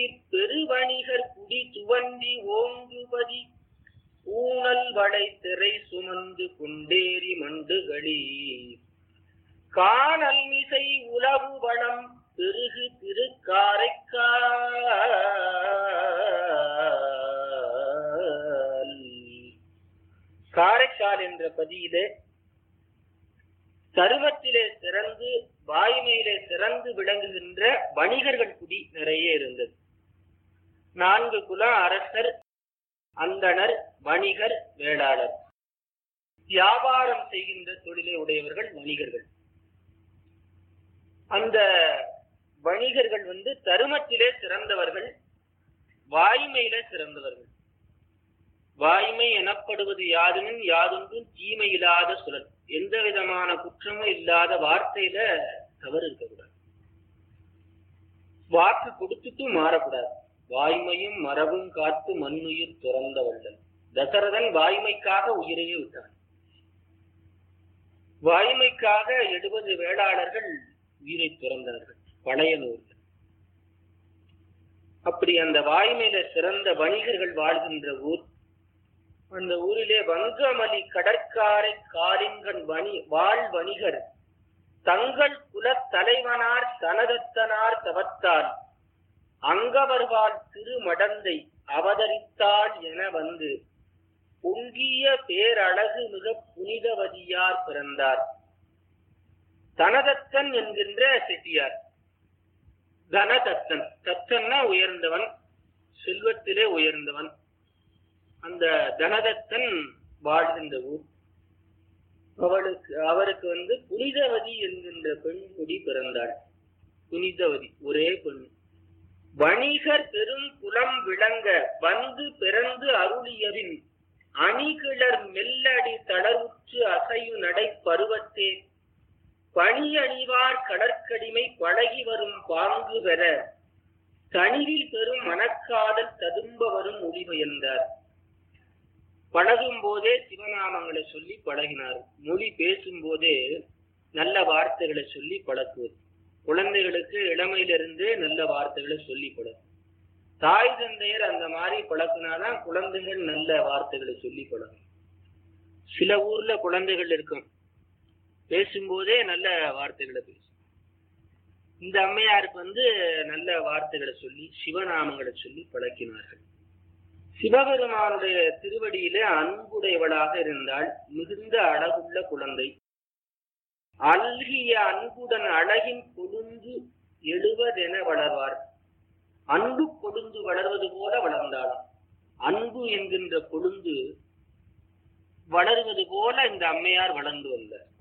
சீர் பெருவணிகர் குடி துவண்டி ஓங்குபதி ஊனல் வளை திரை சுமந்து கொண்டேறி மண்டுகளி காணல் மிசை உலவு வளம் பெருகு திருக்காரைக்கால் காரைக்கால் என்ற பதியிலே சருவத்திலே சிறந்து வாய்மையிலே சிறந்து விளங்குகின்ற வணிகர்கள் குடி நிறைய இருந்தது நான்கு குல அரசர் அந்தணர் வணிகர் வேளாளர் வியாபாரம் செய்கின்ற தொழிலை உடையவர்கள் வணிகர்கள் அந்த வணிகர்கள் வந்து தருமத்திலே சிறந்தவர்கள் வாய்மையிலே சிறந்தவர்கள் வாய்மை எனப்படுவது யாதெனின் யாதொன்றும் தீமை இல்லாத சுழல் எந்த விதமான குற்றமும் இல்லாத வார்த்தையில தவறு இருக்கக்கூடாது வாக்கு கொடுத்துட்டு மாறக்கூடாது வாய்மையும் மரபும் காத்து மண்ணுயிர் துறந்த வள்ளல் தசரதன் வாய்மைக்காக உயிரையே விட்டான் வாய்மைக்காக எழுபது வேளாளர்கள் உயிரை துறந்தார்கள் பழைய நூல்கள் அப்படி அந்த வாய்மையில சிறந்த வணிகர்கள் வாழ்கின்ற ஊர் அந்த ஊரிலே வங்கமலி கடற்காரை காரிங்கன் வணி வாழ் வணிகர் தங்கள் குலத் தலைவனார் தனதத்தனார் தவத்தால் அங்கவர்வாள் திருமடந்தை அவதரித்தாள் என வந்து பொங்கிய பேரழகு மிக புனிதவதியார் பிறந்தார் தனதத்தன் என்கின்ற செட்டியார் தனதத்தன் தத்தன்னா உயர்ந்தவன் செல்வத்திலே உயர்ந்தவன் அந்த தனதத்தன் வாழ்கின்ற ஊர் அவளுக்கு அவருக்கு வந்து புனிதவதி என்கின்ற பெண் குடி பிறந்தாள் புனிதவதி ஒரே பெண் வணிகர் பெரும் குலம் விளங்க வந்து பிறந்து அருளியவின் அணிகிளர் மெல்லடி தளர்வுற்று அசையு நடை பருவத்தே பணி அணிவார் கடற்கடிமை பழகி வரும் பாங்கு பெற தனிவில் பெரும் மனக்காதல் ததும்ப வரும் மொழிபெயர்ந்தார் பழகும் போதே சிவநாமங்களை சொல்லி பழகினார் மொழி பேசும் போதே நல்ல வார்த்தைகளை சொல்லி பழக்குவது குழந்தைகளுக்கு இளமையிலிருந்தே நல்ல வார்த்தைகளை சொல்லி பழகும் தாய் தந்தையர் அந்த மாதிரி பழக்கினாதான் குழந்தைகள் நல்ல வார்த்தைகளை சொல்லி பழகும் சில ஊர்ல குழந்தைகள் இருக்கும் பேசும்போதே நல்ல வார்த்தைகளை பேசும் இந்த அம்மையாருக்கு வந்து நல்ல வார்த்தைகளை சொல்லி சிவநாமங்களை சொல்லி பழக்கினார்கள் சிவபெருமானுடைய திருவடியிலே அன்புடையவளாக இருந்தால் மிகுந்த அழகுள்ள குழந்தை அல்கிய அன்புடன் அழகின் கொழுந்து எழுவதென வளர்வார் அன்பு கொழுந்து வளர்வது போல வளர்ந்தாளாம் அன்பு என்கின்ற கொழுந்து வளருவது போல இந்த அம்மையார் வளர்ந்து வந்தார்